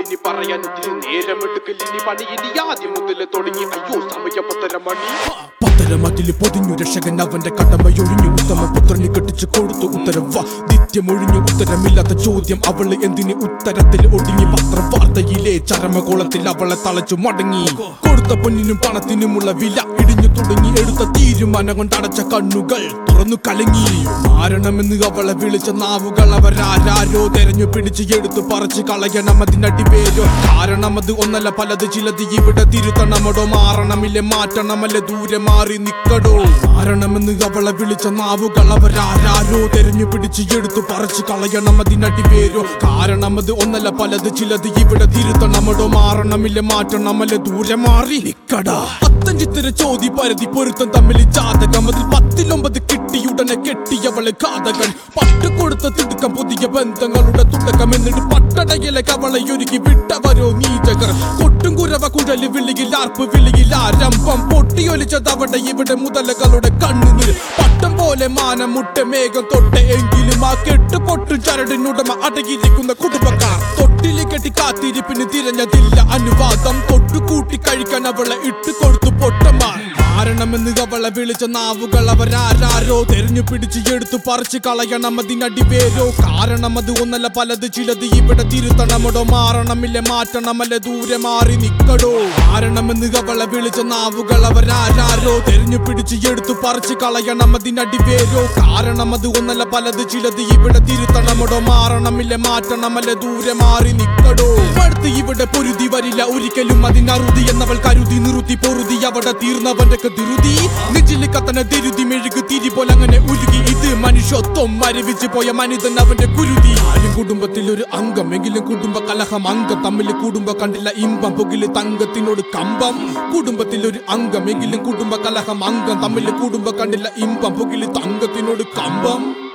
ഇനി പറയാൻ ഒത്തിരി നേരമെടുക്കൽ ഇനി പണി ഇനി ആദ്യം മുതൽ തുടങ്ങി അയ്യോ സമയം പത്തര മണി പത്തരമാറ്റില് പൊതിഞ്ഞു രക്ഷകൻ അവന്റെ കടമയൊഴിഞ്ഞു ഉത്തമ പുത്രന് കെട്ടിച്ചു കൊടുത്തു ഉത്തരവ നിത്യമൊഴിഞ്ഞു ഉത്തരമില്ലാത്ത ചോദ്യം അവള് എന്തിന് ഉത്തരത്തിൽ ഒടുങ്ങി പത്രവാർത്തയിലെ ചരമകോളത്തിൽ അവളെ തളച്ചു മടങ്ങി കൊടുത്ത പൊന്നിനും പണത്തിനുമുള്ള വില ഇടിഞ്ഞു തുടങ്ങി എടുത്ത തീരുമാനം കൊണ്ടടച്ച കണ്ണുകൾ തുറന്നു കലങ്ങി മാരണമെന്ന് അവളെ വിളിച്ച നാവുകൾ അവരാരോ തെരഞ്ഞു പിടിച്ച് എടുത്തു പറിച്ച് കളയണം അതിനടിവേരോ കാരണം അത് ഒന്നല്ല പലത് ചിലത് ഇവിടെ തിരുത്തണമടോ മാറണമില്ലേ മാറ്റണമല്ലേ ദൂരെ മാറി നിക്കടോ മാറണമെന്ന് അവളെ വിളിച്ച നാവുകൾ അവരാരോ തെരഞ്ഞു പിടിച്ച് എടുത്തു പറിച്ച് കളയണം അതിനടിവേരോ കാരണം അത് ഒന്നല്ല പലത് ചിലത് ഇവിടെ തിരുത്തണമടോ മാറണമില്ലേ മാറ്റണമല്ലേ ദൂരെ മാറി നിക്കടാ പത്തഞ്ചിത്തര ചോദ്യ പരതി പൊരുത്തം തമ്മിൽ ജാതകം അതിൽ പത്തിലൊമ്പത് കിട്ടിയുടനെ കെട്ടിയവളെ ഘാതകൻ പട്ടുകൊടുത്ത തിടുക്കം പുതിയ ബന്ധങ്ങളുടെ തുടക്കം എന്നിട്ട് പട്ടടയിലെ കവളെ ഒരുക്കി വിട്ടവരോ നീചകർ കൊട്ടും കുരവ കുഴല് വിളിയിൽ ആർപ്പ് വിളിയിൽ ആരംഭം പൊട്ടിയൊലിച്ചതവിടെ ഇവിടെ മുതലകളുടെ കണ്ണുനീർ പട്ടം പോലെ മാനം മുട്ട മേഘം തൊട്ട് എങ്കിലും ആ കെട്ട് പൊട്ടും ചരടിനുടമ അടങ്ങിയിരിക്കുന്ന കുടുംബക്കാർ തൊട്ടില് കെട്ടി കാത്തിരിപ്പിന് തിരഞ്ഞതില്ല അനുവാദം തൊട്ടുകൂട്ടി കഴിക്കാൻ അവളെ ഇട്ട് കൊടുത്തു പൊട്ടന്മാർ മാരണമെന്ന് അവളെ വിളിച്ച നാവുകൾ അവരാരോ തെരഞ്ഞു പിടിച്ച് എടുത്തു പറിച്ച് കളയണം അതിനടിവേരോ കാരണം അത് ഒന്നല്ല പലത് ചിലത് ഇവിടെ തിരുത്തണമടോ മാറണമില്ല മാറ്റണമല്ല ദൂരെ മാറി നിക്കടോ മാരണമെന്ന് അവളെ വിളിച്ച നാവുകൾ അവരാരോ തെരഞ്ഞു പിടിച്ച് എടുത്തു പറിച്ച് കളയണം അതിനടിവേരോ കാരണം അത് ഒന്നല്ല പലത് ചിലത് ഇവിടെ തിരുത്തണമടോ മാറണമില്ല മാറ്റണമല്ല ദൂരെ മാറി നിക്കടോ അടുത്ത് ഇവിടെ പൊരുതി വരില്ല ഒരിക്കലും അതിനറുതി എന്നവൾ കരുതി നിറുത്തി പൊറുതി അവിടെ തീർന്നവന്റെ തിരുതി നെഞ്ചില് കത്തന തിരുതി മെഴുകു തിരി പോലെ അങ്ങനെ ഉരുകി ഇത് മനുഷ്യത്വം മരവിച്ച് പോയ മനിതൻ അവന്റെ കുരുതി ആരും കുടുംബത്തിൽ ഒരു അംഗം എങ്കിലും കുടുംബ കലഹം അംഗം തമ്മിൽ കുടുംബ കണ്ടില്ല ഇമ്പം പുകില് തങ്കത്തിനോട് കമ്പം കുടുംബത്തിൽ ഒരു അംഗം എങ്കിലും കുടുംബ കലഹം അംഗം തമ്മിൽ കുടുംബ കണ്ടില്ല ഇമ്പം പുകില് തങ്കത്തിനോട് കമ്പം